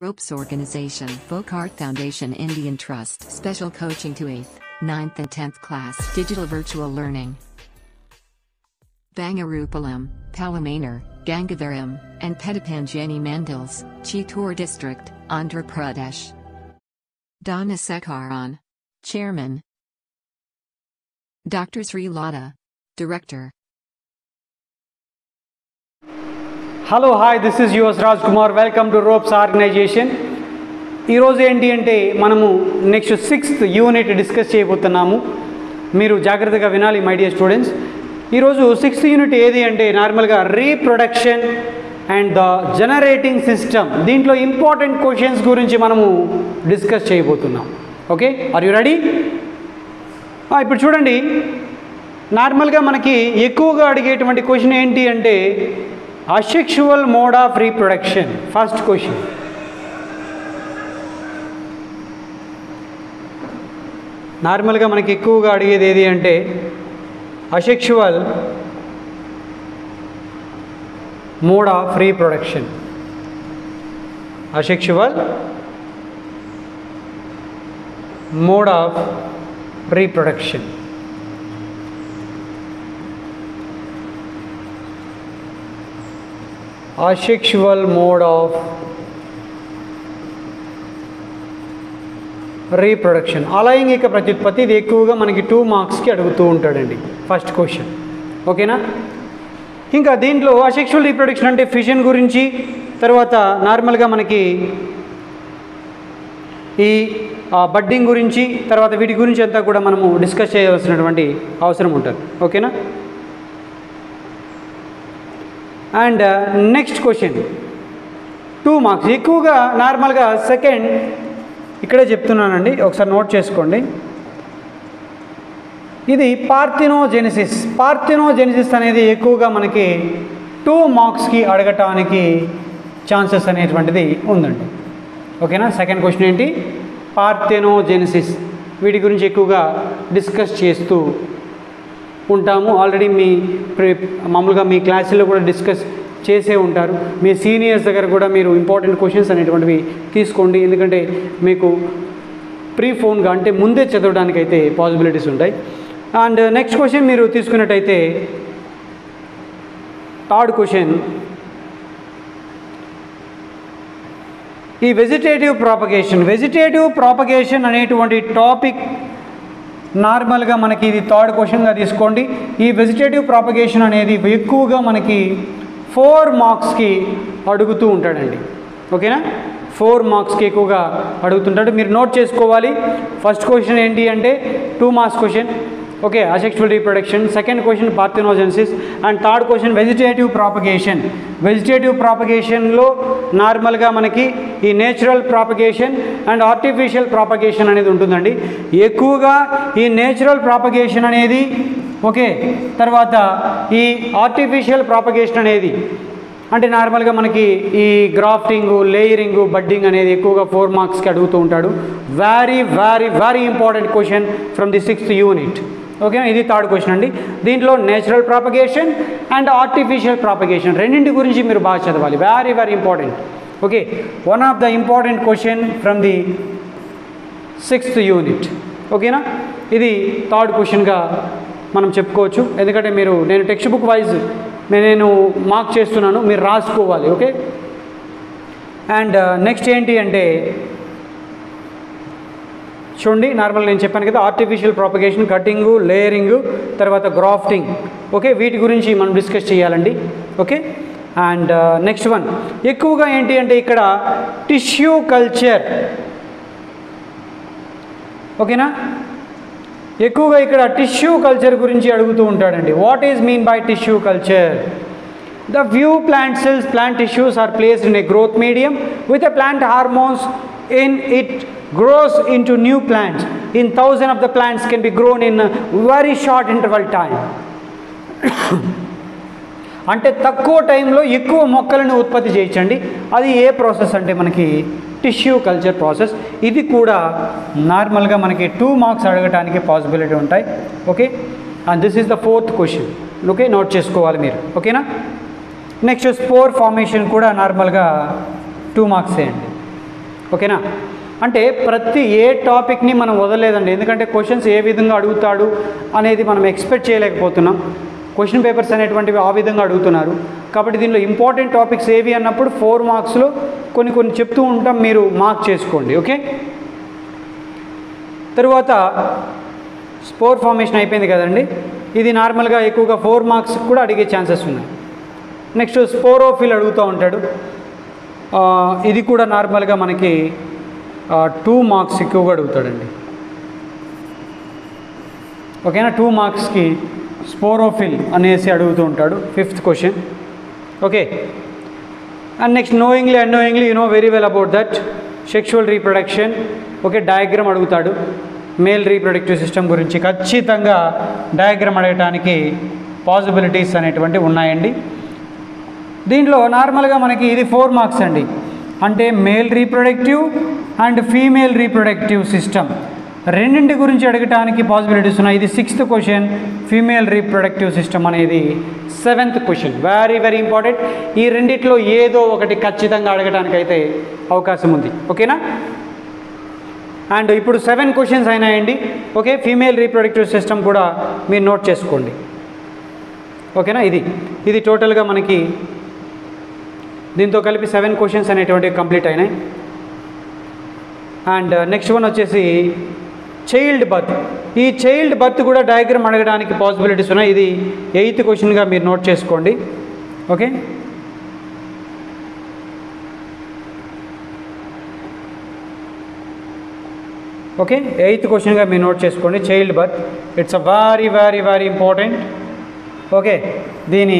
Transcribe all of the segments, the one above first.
Ropes Organization, Vocart Foundation Indian Trust, Special Coaching to 8th, 9th and 10th class, Digital Virtual Learning. Bangarupalam, Palamanar, Gangavaram, and Petapanjani Mandals, Chittor District, Andhra Pradesh. Donna Sekaran. Chairman. Dr. Sri Lada. Director. Hello hi this is yours Raj Kumar welcome to Ropes organisation ఈరోజు ఏంటి అంటే మనము next sixth unit discuss చేయబోతున్నాము మీరు జాగ్రత్తగా వినాలి my dear students ఈరోజు sixth unit ఏది అంటే నార్మల్గా reproduction and the generating system దీంట్లో ఇంపార్టెంట్ క్వశ్చన్స్ గురించి మనము డిస్కస్ చేయబోతున్నాం ఓకే ఆర్ యు రెడీ ఇప్పుడు చూడండి నార్మల్గా మనకి ఎక్కువగా అడిగేటువంటి క్వశ్చన్ ఏంటి అంటే asexual mode of reproduction first question నార్మల్గా మనకి ఎక్కువగా అడిగేది ఏది అంటే asexual mode of reproduction asexual mode of reproduction asexual mode of reproduction అలైంగిక ప్రత్యుత్పత్తి ఇది ఎక్కువగా మనకి టూ మార్క్స్కి అడుగుతూ ఉంటాడండి ఫస్ట్ క్వశ్చన్ ఓకేనా ఇంకా దీంట్లో అసెక్షువల్ రీప్రొడక్షన్ అంటే ఫిషన్ గురించి తర్వాత నార్మల్గా మనకి ఈ బడ్డింగ్ గురించి తర్వాత వీటి గురించి అంతా కూడా మనము డిస్కస్ చేయవలసినటువంటి అవసరం ఉంటుంది ఓకేనా and next question two marks ఎక్కువగా నార్మల్గా సెకండ్ ఇక్కడే చెప్తున్నానండి ఒకసారి నోట్ చేసుకోండి ఇది పార్థినోజెనిసిస్ పార్థినోజెనిసిస్ అనేది ఎక్కువగా మనకి టూ మార్క్స్కి అడగటానికి ఛాన్సెస్ అనేటువంటిది ఉందండి ఓకేనా సెకండ్ క్వశ్చన్ ఏంటి పార్థెనోజెనిసిస్ వీటి గురించి ఎక్కువగా డిస్కస్ చేస్తూ ఉంటాము ఆల్రెడీ మీ మామూలుగా మీ క్లాసుల్లో కూడా డిస్కస్ చేసే ఉంటారు మీ సీనియర్స్ దగ్గర కూడా మీరు ఇంపార్టెంట్ క్వశ్చన్స్ అనేటువంటివి తీసుకోండి ఎందుకంటే మీకు ప్రీ ఫోన్గా అంటే ముందే చదవడానికి అయితే పాసిబిలిటీస్ ఉంటాయి అండ్ నెక్స్ట్ క్వశ్చన్ మీరు తీసుకున్నట్టయితే థర్డ్ క్వశ్చన్ ఈ వెజిటేటివ్ ప్రాపగేషన్ వెజిటేటివ్ ప్రాపగేషన్ అనేటువంటి టాపిక్ నార్మల్గా మనకి ఇది థర్డ్ క్వశ్చన్గా తీసుకోండి ఈ వెజిటేటివ్ ప్రాపగేషన్ అనేది ఎక్కువగా మనకి ఫోర్ మార్క్స్కి అడుగుతూ ఉంటాడండి ఓకేనా ఫోర్ మార్క్స్కి ఎక్కువగా అడుగుతుంటాడు మీరు నోట్ చేసుకోవాలి ఫస్ట్ క్వశ్చన్ ఏంటి అంటే two marks question okay asexual reproduction second question parthenogenesis and third question vegetative propagation vegetative ప్రాపగేషన్లో నార్మల్గా మనకి ఈ natural propagation and artificial propagation అనేది ఉంటుందండి ఎక్కువగా ఈ నేచురల్ ప్రాపగేషన్ అనేది ఓకే తర్వాత ఈ ఆర్టిఫిషియల్ ప్రాపగేషన్ అనేది అంటే నార్మల్గా మనకి ఈ గ్రాఫ్టింగ్ లేయరింగ్ బడ్డింగ్ అనేది ఎక్కువగా ఫోర్ మార్క్స్కి అడుగుతూ ఉంటాడు very very very important question from the sixth unit okay ఇది థర్డ్ క్వశ్చన్ అండి దీంట్లో natural propagation and artificial propagation రెండింటి గురించి మీరు బాగా చదవాలి very very important okay one of the important question from the sixth unit ఓకేనా ఇది థర్డ్ క్వశ్చన్గా మనం చెప్పుకోవచ్చు ఎందుకంటే మీరు నేను టెక్స్ట్ బుక్ వైజ్ నేను మార్క్ చేస్తున్నాను మీరు రాసుకోవాలి ఓకే అండ్ నెక్స్ట్ ఏంటి అంటే చూడండి నార్మల్ నేను చెప్పాను కదా ఆర్టిఫిషియల్ ప్రాపగేషన్ కటింగు లేయరింగ్ తర్వాత గ్రాఫ్టింగ్ ఓకే వీటి గురించి మనం డిస్కస్ చేయాలండి ఓకే అండ్ నెక్స్ట్ వన్ ఎక్కువగా ఏంటి అంటే ఇక్కడ టిష్యూ కల్చర్ ఓకేనా ఎక్కువగా ఇక్కడ టిష్యూ కల్చర్ గురించి అడుగుతూ ఉంటాడండి what is mean by tissue culture the view plant cells plant tissues are placed in a growth medium with a plant hormones in it grows into new plants in thousand of the plants can be grown in a very short interval time అంటే తక్కువ టైంలో ఎక్కువ మొక్కలను ఉత్పత్తి చేయొచ్చండి అది ఏ process అంటే మనకి టిష్యూ కల్చర్ ప్రాసెస్ ఇది కూడా నార్మల్గా మనకి టూ మార్క్స్ అడగడానికి పాసిబిలిటీ ఉంటాయి okay and this is the fourth question okay note చేసుకోవాలి మీరు ఓకేనా నెక్స్ట్ స్పోర్ ఫార్మేషన్ కూడా నార్మల్గా టూ మార్క్సే అండి ఓకేనా అంటే ప్రతి ఏ టాపిక్ని మనం వదలలేదండి ఎందుకంటే క్వశ్చన్స్ ఏ విధంగా అడుగుతాడు అనేది మనం ఎక్స్పెక్ట్ చేయలేకపోతున్నాం క్వశ్చన్ పేపర్స్ అనేటువంటివి ఆ విధంగా అడుగుతున్నారు కాబట్టి దీనిలో ఇంపార్టెంట్ టాపిక్స్ ఏవి అన్నప్పుడు ఫోర్ మార్క్స్లో కొన్ని కొన్ని చెప్తూ ఉంటాం మీరు మార్క్ చేసుకోండి ఓకే తరువాత స్పోర్ ఫార్మేషన్ అయిపోయింది కదండి ఇది నార్మల్గా ఎక్కువగా ఫోర్ మార్క్స్ కూడా అడిగే ఛాన్సెస్ ఉన్నాయి నెక్స్ట్ స్పోరోఫిల్ అడుగుతూ ఉంటాడు ఆ, ఇది కూడా నార్మల్గా మనకి టూ మార్క్స్ ఎక్కువగా అడుగుతాడండి ఓకేనా టూ మార్క్స్కి స్పోరోఫిల్ అనేసి అడుగుతూ ఉంటాడు fifth question okay and next knowingly and knowingly you know very well about that sexual reproduction okay diagram అడుగుతాడు మేల్ రీప్రొడక్టివ్ సిస్టమ్ గురించి ఖచ్చితంగా డయాగ్రామ్ అడగటానికి పాసిబిలిటీస్ అనేటువంటివి ఉన్నాయండి దీంట్లో నార్మల్గా మనకి ఇది ఫోర్ మార్క్స్ అండి అంటే male reproductive and female reproductive system రెండింటి గురించి అడగటానికి పాసిబిలిటీస్ ఉన్నాయి ఇది sixth question female reproductive system అనేది seventh question very very important ఈ రెండిట్లో ఏదో ఒకటి ఖచ్చితంగా అడగడానికి అయితే అవకాశం ఉంది ఓకేనా అండ్ ఇప్పుడు సెవెన్ క్వశ్చన్స్ అయినాయండి ఓకే ఫీమేల్ రీప్రొడక్టివ్ సిస్టమ్ కూడా మీరు నోట్ చేసుకోండి ఓకేనా ఇది ఇది టోటల్గా మనకి దీంతో కలిపి సెవెన్ క్వశ్చన్స్ అనేటువంటివి కంప్లీట్ అయినాయి అండ్ నెక్స్ట్ వన్ వచ్చేసి చైల్డ్ బర్త్ ఈ చైల్డ్ బర్త్ కూడా డయాగ్రామ్ అడగడానికి పాసిబిలిటీస్ ఉన్నాయి ఇది ఎయిత్ క్వశ్చన్గా మీరు నోట్ చేసుకోండి ఓకే ఓకే ఎయిత్ క్వశ్చన్గా మీరు నోట్ చేసుకోండి childbirth it's a very very very important okay దీని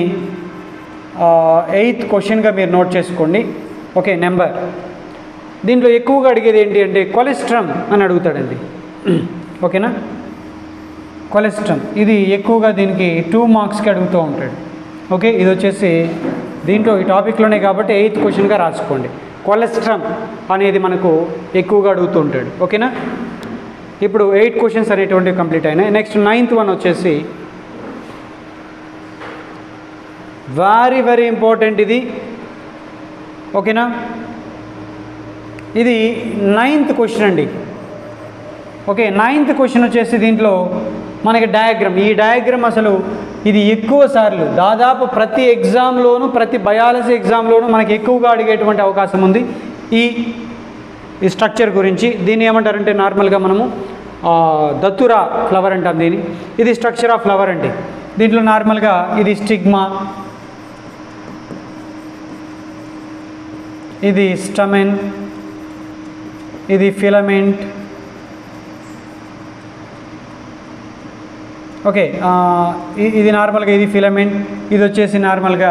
ఎయిత్ క్వశ్చన్గా మీరు నోట్ చేసుకోండి ఓకే నెంబర్ దీంట్లో ఎక్కువగా అడిగేది ఏంటి అంటే కొలెస్ట్రమ్ అని అడుగుతాడండి ఓకేనా కొలెస్ట్రమ్ ఇది ఎక్కువగా దీనికి టూ మార్క్స్కి అడుగుతూ ఉంటాడు ఓకే ఇది వచ్చేసి దీంట్లో ఈ టాపిక్లోనే కాబట్టి ఎయిత్ క్వశ్చన్గా రాసుకోండి కొలెస్ట్రమ్ అనేది మనకు ఎక్కువగా అడుగుతూ ఉంటాడు ఓకేనా ఇప్పుడు ఎయిట్ క్వశ్చన్స్ అనేటువంటివి కంప్లీట్ అయినాయి నెక్స్ట్ నైన్త్ వన్ వచ్చేసి వెరీ వెరీ ఇంపార్టెంట్ ఇది ఓకేనా ఇది నైన్త్ క్వశ్చన్ అండి ఓకే నైన్త్ క్వశ్చన్ వచ్చేసి దీంట్లో మనకి డయాగ్రామ్ ఈ డయాగ్రామ్ అసలు ఇది ఎక్కువ సార్లు దాదాపు ప్రతి ఎగ్జామ్లోనూ ప్రతి బయాలజీ ఎగ్జామ్లోనూ మనకి ఎక్కువగా అడిగేటువంటి అవకాశం ఉంది ఈ ఈ స్ట్రక్చర్ గురించి దీన్ని ఏమంటారంటే నార్మల్గా మనము ఆ, దత్తురా ఫ్లవర్ అంటాం దీన్ని ఇది స్ట్రక్చర్ ఆఫ్ ఫ్లవర్ అండి దీంట్లో నార్మల్గా ఇది స్టిగ్మా ఇది స్టమెన్ ఇది ఫిలమెంట్ ఓకే ఆ, ఇ- ఇది నార్మల్గా ఇది ఫిలమెంట్ ఇది వచ్చేసి నార్మల్గా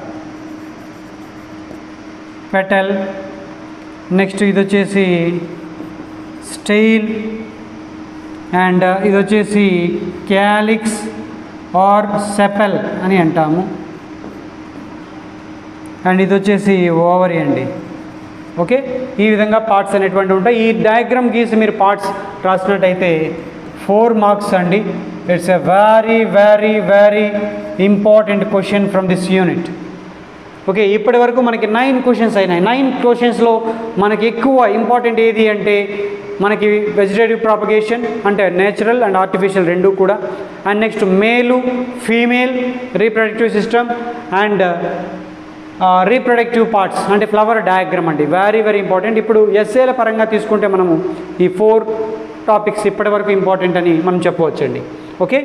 పెటల్ నెక్స్ట్ ఇది వచ్చేసి స్టెయిల్ అండ్ ఇది వచ్చేసి క్యాలిక్స్ ఆర్ సెపెల్ అని అంటాము అండ్ ఇది వచ్చేసి ఓవరీ అండి ఓకే ఈ విధంగా పార్ట్స్ అనేటువంటి ఉంటాయి ఈ డయాగ్రామ్ గీసి మీరు పార్ట్స్ రాసినట్టయితే ఫోర్ మార్క్స్ అండి it's a very very very important question from this unit okay ఇప్పటి వరకు మనకి నైన్ క్వశ్చన్స్ అయినాయి నైన్ క్వశ్చన్స్లో మనకి ఎక్కువ ఇంపార్టెంట్ ఏది అంటే మనకి వెజిటేటివ్ ప్రాపగేషన్ అంటే నేచురల్ అండ్ ఆర్టిఫిషియల్ రెండు కూడా and next male female reproductive system and reproductive parts అంటే ఫ్లవర్ డయాగ్రామ్ అండి వెరీ వెరీ ఇంపార్టెంట్ ఇప్పుడు ఎస్ఏల పరంగా తీసుకుంటే మనము ఈ ఫోర్ టాపిక్స్ ఇప్పటి వరకు ఇంపార్టెంట్ అని మనం చెప్పవచ్చండి ఓకే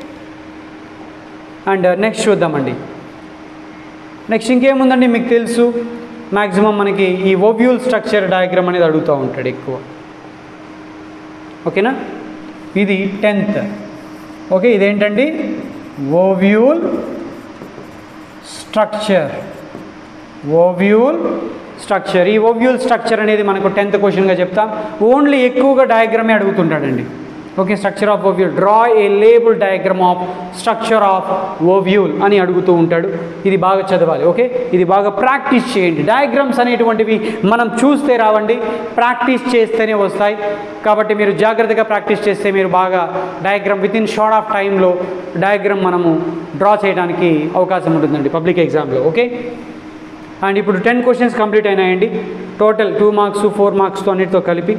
అండ్ నెక్స్ట్ చూద్దామండి నెక్స్ట్ ఇంకేముందండి మీకు తెలుసు మ్యాక్సిమం మనకి ఈ ఓవ్యూల్ స్ట్రక్చర్ డయాగ్రామ్ అనేది అడుగుతూ ఉంటాడు ఎక్కువ ఓకేనా ఇది టెన్త్ ఓకే ఇదేంటండి ఓవ్యూల్ స్ట్రక్చర్ ఓవ్యూల్ స్ట్రక్చర్ ఈ ఓవ్యూల్ స్ట్రక్చర్ అనేది మనకు టెన్త్ క్వశ్చన్గా చెప్తాం ఓన్లీ ఎక్కువగా డయాగ్రామే అడుగుతుంటాడండి okay structure of ovule draw a label diagram of structure of ovule అని అడుగుతూ ఉంటాడు ఇది బాగా చదవాలి ఓకే ఇది బాగా ప్రాక్టీస్ చేయండి డయాగ్రామ్స్ అనేటువంటివి మనం చూస్తే రావండి ప్రాక్టీస్ చేస్తేనే వస్తాయి కాబట్టి మీరు జాగ్రత్తగా ప్రాక్టీస్ చేస్తే మీరు బాగా diagram with in short of టైంలో డయాగ్రామ్ మనము డ్రా చేయడానికి అవకాశం ఉంటుందండి పబ్లిక్ ఎగ్జామ్లో ఓకే అండ్ ఇప్పుడు టెన్ క్వశ్చన్స్ కంప్లీట్ అయినాయండి టోటల్ టూ మార్క్స్ ఫోర్ మార్క్స్తో అన్నిటితో కలిపి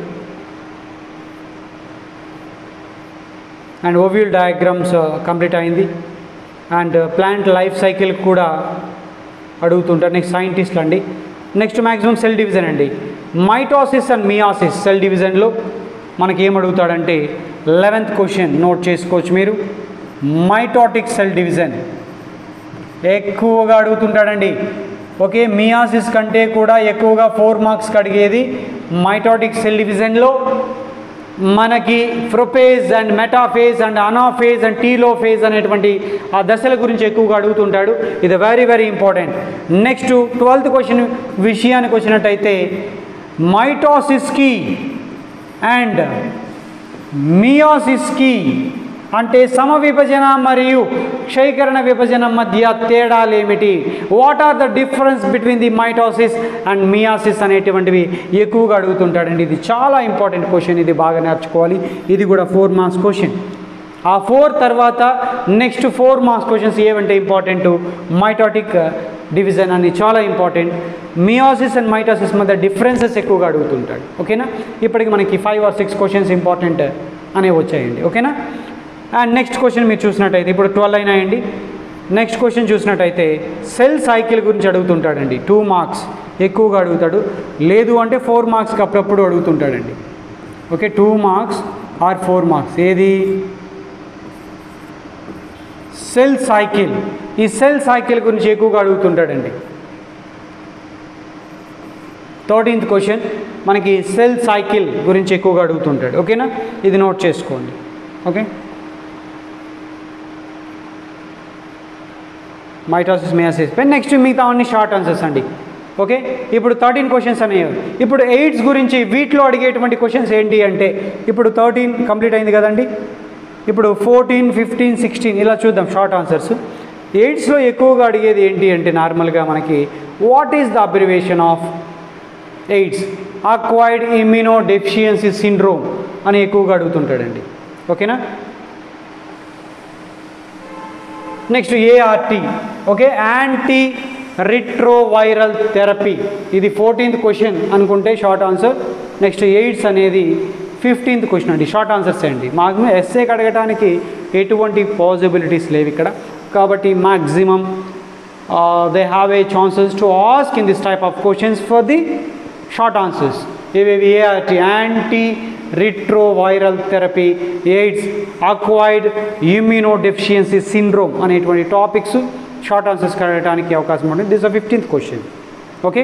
అండ్ ఓవ్యూల్ డయాగ్రామ్స్ కంప్లీట్ అయింది అండ్ ప్లాంట్ లైఫ్ సైకిల్ కూడా అడుగుతుంటారు నెక్స్ట్ సైంటిస్ట్లు అండి నెక్స్ట్ మ్యాక్సిమం సెల్ డివిజన్ అండి మైటాసిస్ అండ్ మియాసిస్ సెల్ డివిజన్లో మనకి ఏం అడుగుతాడంటే లెవెంత్ క్వశ్చన్ నోట్ చేసుకోవచ్చు మీరు మైటాటిక్ సెల్ డివిజన్ ఎక్కువగా అడుగుతుంటాడండి ఓకే మియాసిస్ కంటే కూడా ఎక్కువగా ఫోర్ మార్క్స్కి అడిగేది మైటాటిక్ సెల్ డివిజన్లో మనకి prophase and metaphase and anaphase and telophase అనేటువంటి ఆ దశల గురించి ఎక్కువగా అడుగుతుంటాడు ఇది very very important next twelfth question విషయానికి వచ్చినట్టయితే మైటాసిస్కి అండ్ మియాసిస్కి అంటే సమవిభజన మరియు క్షయకరణ విభజన మధ్య తేడాలు ఏమిటి what are the difference between the mitosis and meiosis అనేటువంటివి ఎక్కువగా అడుగుతుంటాడండి ఇది చాలా ఇంపార్టెంట్ క్వశ్చన్ ఇది బాగా నేర్చుకోవాలి ఇది కూడా ఫోర్ మార్క్స్ క్వశ్చన్ ఆ ఫోర్ తర్వాత నెక్స్ట్ ఫోర్ మార్క్స్ క్వశ్చన్స్ ఏమంటే ఇంపార్టెంట్ మైటాటిక్ డివిజన్ అని చాలా ఇంపార్టెంట్ మియాసిస్ అండ్ మైటాసిస్ మధ్య డిఫరెన్సెస్ ఎక్కువగా అడుగుతుంటాడు ఓకేనా ఇప్పటికి మనకి five or six questions important అనేవి వచ్చాయండి ఓకేనా అండ్ నెక్స్ట్ క్వశ్చన్ మీరు చూసినట్టయితే ఇప్పుడు ట్వెల్వ్ అయినాయండి నెక్స్ట్ క్వశ్చన్ చూసినట్టయితే సెల్ సైకిల్ గురించి అడుగుతుంటాడండి టూ మార్క్స్ ఎక్కువగా అడుగుతాడు లేదు అంటే ఫోర్ మార్క్స్కి అప్పుడప్పుడు అడుగుతుంటాడండి okay two marks or four marks ఏది సెల్ సైకిల్ ఈ సెల్ సైకిల్ గురించి ఎక్కువగా అడుగుతుంటాడండి థర్టీన్త్ క్వశ్చన్ మనకి సెల్ సైకిల్ గురించి ఎక్కువగా అడుగుతుంటాడు ఓకేనా ఇది నోట్ చేసుకోండి ఓకే మైటాసిస్ మియాసిస్ నెక్స్ట్ మిగతా అన్ని షార్ట్ ఆన్సర్స్ అండి ఓకే ఇప్పుడు థర్టీన్ క్వశ్చన్స్ అనేవి ఇప్పుడు ఎయిడ్స్ గురించి వీటిలో అడిగేటువంటి క్వశ్చన్స్ ఏంటి అంటే ఇప్పుడు థర్టీన్ కంప్లీట్ అయింది కదండి ఇప్పుడు ఫోర్టీన్ ఫిఫ్టీన్ సిక్స్టీన్ ఇలా చూద్దాం షార్ట్ ఆన్సర్స్ ఎయిడ్స్లో ఎక్కువగా అడిగేది ఏంటి అంటే నార్మల్గా మనకి what is the abbreviation of AIDS acquired immunodeficiency syndrome అని ఎక్కువగా అడుగుతుంటాడండి ఓకేనా next ART okay antiretroviral therapy ఇది ఫోర్టీన్త్ క్వశ్చన్ అనుకుంటే షార్ట్ ఆన్సర్ నెక్స్ట్ ఎయిడ్స్ అనేది ఫిఫ్టీన్త్ క్వశ్చన్ అండి షార్ట్ ఆన్సర్స్ అండి మాక్సిమం ఎస్ఏకి అడగడానికి ఎటువంటి పాసిబిలిటీస్ లేవు ఇక్కడ కాబట్టి maximum they have a chances to ask in this type of questions for the short answers ఇవి ART antiretroviral therapy AIDS acquired immunodeficiency syndrome అనేటువంటి టాపిక్స్ షార్ట్ ఆన్సర్స్ కడగడానికి అవకాశం ఉంటుంది this uh fifteenth question okay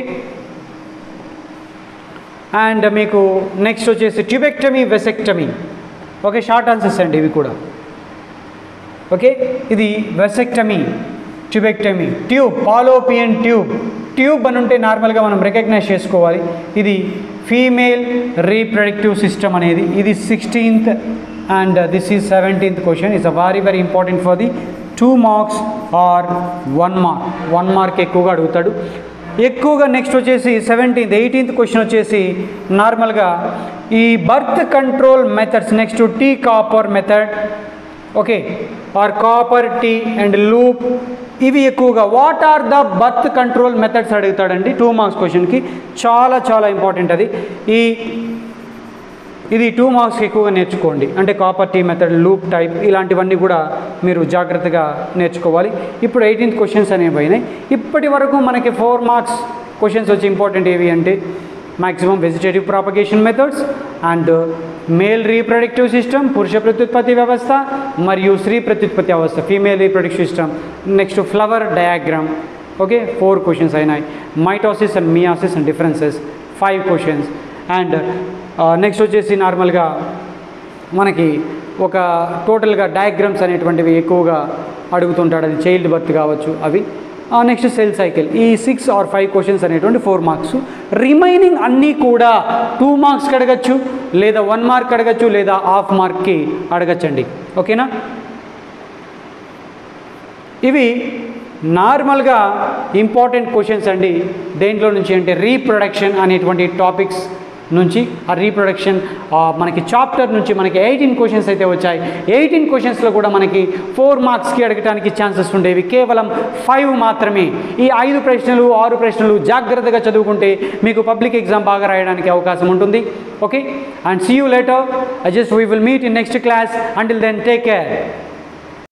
and మీకు next వచ్చేసి tubectomy vasectomy okay short answers అండి ఇవి కూడా ఓకే ఇది vasectomy tubectomy tube fallopian tube tube అని ఉంటే నార్మల్గా మనం రికగ్నైజ్ చేసుకోవాలి ఇది ఫీమేల్ రీప్రొడక్టివ్ సిస్టమ్ అనేది ఇది sixteenth and this is seventeenth question is a very very important for the two marks or one mark one mark ఎక్కువగా అడుగుతాడు ఎక్కువగా నెక్స్ట్ వచ్చేసి సెవెంటీన్త్ ఎయిటీన్త్ క్వశ్చన్ వచ్చేసి నార్మల్గా ఈ birth control methods next T copper method okay or copper T and loop ఇవి ఎక్కువగా what are the birth control methods అడుగుతాడండి టూ మార్క్స్ క్వశ్చన్కి చాలా చాలా ఇంపార్టెంట్ అది ఈ ఇది టూ మార్క్స్కి ఎక్కువగా నేర్చుకోండి అంటే copper T method loop type ఇలాంటివన్నీ కూడా మీరు జాగ్రత్తగా నేర్చుకోవాలి ఇప్పుడు ఎయిటీన్త్ క్వశ్చన్స్ అనేవి అయినాయి ఇప్పటి వరకు మనకి ఫోర్ మార్క్స్ క్వశ్చన్స్ వచ్చి ఇంపార్టెంట్ ఏవి అంటే maximum vegetative propagation methods and male reproductive system పురుష ప్రత్యుత్పత్తి వ్యవస్థ మరియు స్త్రీ ప్రత్యుత్పత్తి వ్యవస్థ female reproductive system next flower diagram okay four questions అయినాయి mitosis and meiosis and differences five questions and next వచ్చేసి నార్మల్గా మనకి ఒక టోటల్గా డయాగ్రామ్స్ అనేటువంటివి ఎక్కువగా అడుగుతుంటాడు అది చైల్డ్ బర్త్ కావచ్చు అవి నెక్స్ట్ సెల్ సైకిల్ ఈ సిక్స్ ఆర్ ఫైవ్ క్వశ్చన్స్ అనేటువంటి ఫోర్ మార్క్స్ రిమైనింగ్ అన్నీ కూడా టూ మార్క్స్కి అడగచ్చు లేదా వన్ మార్క్ అడగచ్చు లేదా హాఫ్ మార్క్కి అడగచ్చండి ఓకేనా ఇవి నార్మల్గా ఇంపార్టెంట్ క్వశ్చన్స్ అండి దేంట్లో నుంచి అంటే రీప్రొడక్షన్ అనేటువంటి టాపిక్స్ నుంచి ఆ రీప్రొడక్షన్ మనకి చాప్టర్ నుంచి మనకి ఎయిటీన్ క్వశ్చన్స్ అయితే వచ్చాయి ఎయిటీన్ క్వశ్చన్స్లో కూడా మనకి ఫోర్ మార్క్స్కి అడగటానికి ఛాన్సెస్ ఉండేవి కేవలం ఫైవ్ మాత్రమే ఈ ఐదు ప్రశ్నలు ఆరు ప్రశ్నలు జాగ్రత్తగా చదువుకుంటే మీకు పబ్లిక్ ఎగ్జామ్ బాగా రాయడానికి అవకాశం ఉంటుంది okay and see you later just we will meet in next class until then take care